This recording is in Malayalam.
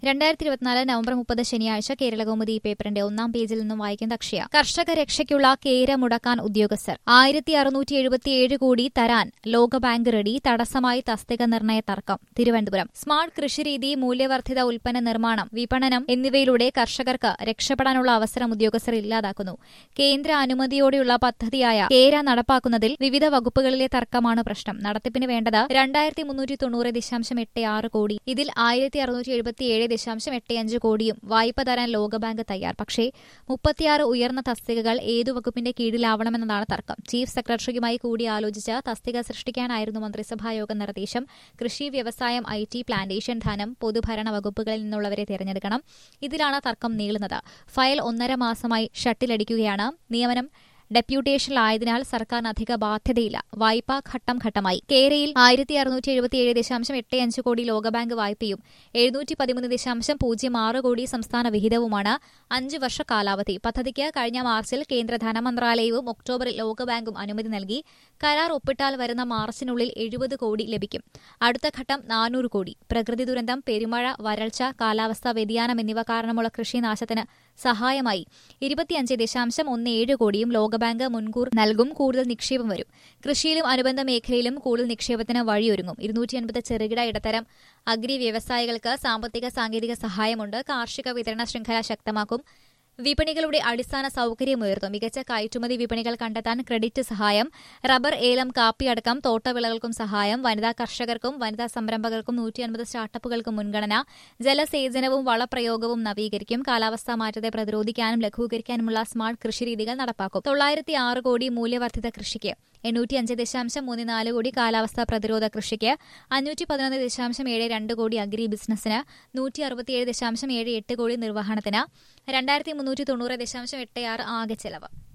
രണ്ടായിരത്തി ഇരുപത്തിനാല് നവംബർ മുപ്പത് ശനിയാഴ്ച കേരളകൗമുദി പേപ്പറിന്റെ ഒന്നാം പേജിൽ നിന്നും വായിക്കുന്ന അക്ഷയ കർഷക രക്ഷയ്ക്കുള്ള കേര മുടക്കാൻ ഉദ്യോഗസ്ഥർ ആയിരത്തി അറുന്നൂറ്റി എഴുപത്തിയേഴ് കോടി തരാൻ ലോകബാങ്ക് റെഡി തടസ്സമായി തസ്തിക നിർണയ തർക്കം തിരുവനന്തപുരം സ്മാർട്ട് കൃഷിരീതി മൂല്യവർദ്ധിത ഉൽപ്പന്ന നിർമ്മാണം വിപണനം എന്നിവയിലൂടെ കർഷകർക്ക് രക്ഷപ്പെടാനുള്ള അവസരം ഉദ്യോഗസ്ഥർ ഇല്ലാതാക്കുന്നു കേന്ദ്ര അനുമതിയോടെയുള്ള പദ്ധതിയായ കേര നടപ്പാക്കുന്നതിൽ വിവിധ വകുപ്പുകളിലെ തർക്കമാണ് പ്രശ്നം നടത്തിപ്പിന് വേണ്ടത് രണ്ടായിരത്തി മുന്നൂറ്റി തൊണ്ണൂറ് ദശാംശം എട്ട് ആറ് കോടി ഇതിൽ ആയിരത്തി അറുന്നൂറ്റി എഴുപത്തിയേഴ് ദശാംശം എട്ട് അഞ്ച് കോടിയും വായ്പ തരാൻ ലോകബാങ്ക് തയ്യാർ പക്ഷേ മുപ്പത്തിയാറ് ഉയർന്ന തസ്തികകൾ ഏതു വകുപ്പിന്റെ കീഴിലാവണമെന്നതാണ് തർക്കം ചീഫ് സെക്രട്ടറിയുമായി കൂടി ആലോചിച്ച് തസ്തിക സൃഷ്ടിക്കാനായിരുന്നു മന്ത്രിസഭായോഗ നിർദ്ദേശം കൃഷി വ്യവസായം ഐ ടി പ്ലാന്റേഷൻ ധനം പൊതുഭരണ വകുപ്പുകളിൽ നിന്നുള്ളവരെ തിരഞ്ഞെടുക്കണം ഇതിലാണ് തർക്കം നീളുന്നത് ഫയൽ ഒന്നര മാസമായി ഷട്ടിലടിക്കുകയാണ് നിയമനം ഡെപ്യൂട്ടേഷനിലായതിനാൽ സർക്കാരിന് അധിക ബാധ്യതയില്ല വായ്പ ഘട്ടം ഘട്ടമായി കേരയിൽ ആയിരത്തി അറുന്നൂറ്റി എഴുപത്തിയേഴ് ദശാംശം എട്ട് അഞ്ച് കോടി ലോകബാങ്ക് വായ്പയും എഴുന്നൂറ്റി പതിമൂന്ന് ദശാംശം പൂജ്യം ആറ് കോടി സംസ്ഥാന വിഹിതവുമാണ് അഞ്ച് വർഷ കാലാവധി പദ്ധതിക്ക് കഴിഞ്ഞ മാർച്ചിൽ കേന്ദ്ര ധനമന്ത്രാലയവും ഒക്ടോബറിൽ ലോകബാങ്കും അനുമതി നൽകി കരാർ ഒപ്പിട്ടാൽ വരുന്ന മാർച്ചിനുള്ളിൽ എഴുപത് കോടി ലഭിക്കും അടുത്ത ഘട്ടം നാനൂറ് കോടി പ്രകൃതി ദുരന്തം പെരുമഴ വരൾച്ച കാലാവസ്ഥാ വ്യതിയാനം എന്നിവ കാരണമുള്ള കൃഷിനാശത്തിന് സഹായമായി ഇരുപത്തിയഞ്ച് ദശാംശം ഒന്ന് ഏഴ് കോടിയും ലോകബാങ്ക് മുൻകൂർ നൽകും കൂടുതൽ നിക്ഷേപം വരും കൃഷിയിലും അനുബന്ധ മേഖലയിലും കൂടുതൽ നിക്ഷേപത്തിന് വഴിയൊരുങ്ങും ഇരുന്നൂറ്റി അൻപത് ചെറുകിട ഇടത്തരം അഗ്രി വ്യവസായികൾക്ക് സാമ്പത്തിക സാങ്കേതിക സഹായമുണ്ട് കാർഷിക വിതരണ ശൃംഖല ശക്തമാക്കും വിപണികളുടെ അടിസ്ഥാന സൌകര്യമുയർന്നു മികച്ച കയറ്റുമതി വിപണികൾ കണ്ടെത്താൻ ക്രെഡിറ്റ് സഹായം റബ്ബർ ഏലം കാപ്പി അടക്കം തോട്ടവിളകൾക്കും സഹായം വനിതാ കർഷകർക്കും വനിതാ സംരംഭകർക്കും നൂറ്റി അൻപത് സ്റ്റാർട്ടപ്പുകൾക്കും മുൻഗണന ജലസേചനവും വളപ്രയോഗവും നവീകരിക്കും കാലാവസ്ഥാ മാറ്റത്തെ പ്രതിരോധിക്കാനും ലഘൂകരിക്കാനുമുള്ള സ്മാർട്ട് കൃഷിരീതികൾ നടപ്പാക്കും തൊള്ളായിരത്തി ആറ് കോടി മൂല്യവർദ്ധിത കൃഷിക്ക് എണ്ണൂറ്റി അഞ്ച് ദശാംശം മൂന്ന് നാല് കോടി കാലാവസ്ഥാ പ്രതിരോധ കൃഷിക്ക് അഞ്ഞൂറ്റി പതിനൊന്ന് ദശാംശം ഏഴ് രണ്ട് കോടി അഗ്രി ബിസിനസിന് നൂറ്റി അറുപത്തിയേഴ് ദശാംശം ഏഴ് എട്ട് കോടി നിർവഹണത്തിന് രണ്ടായിരത്തി മുന്നൂറ്റി തൊണ്ണൂറ് ദശാംശം എട്ട് ആറ് ആകെ ചെലവ്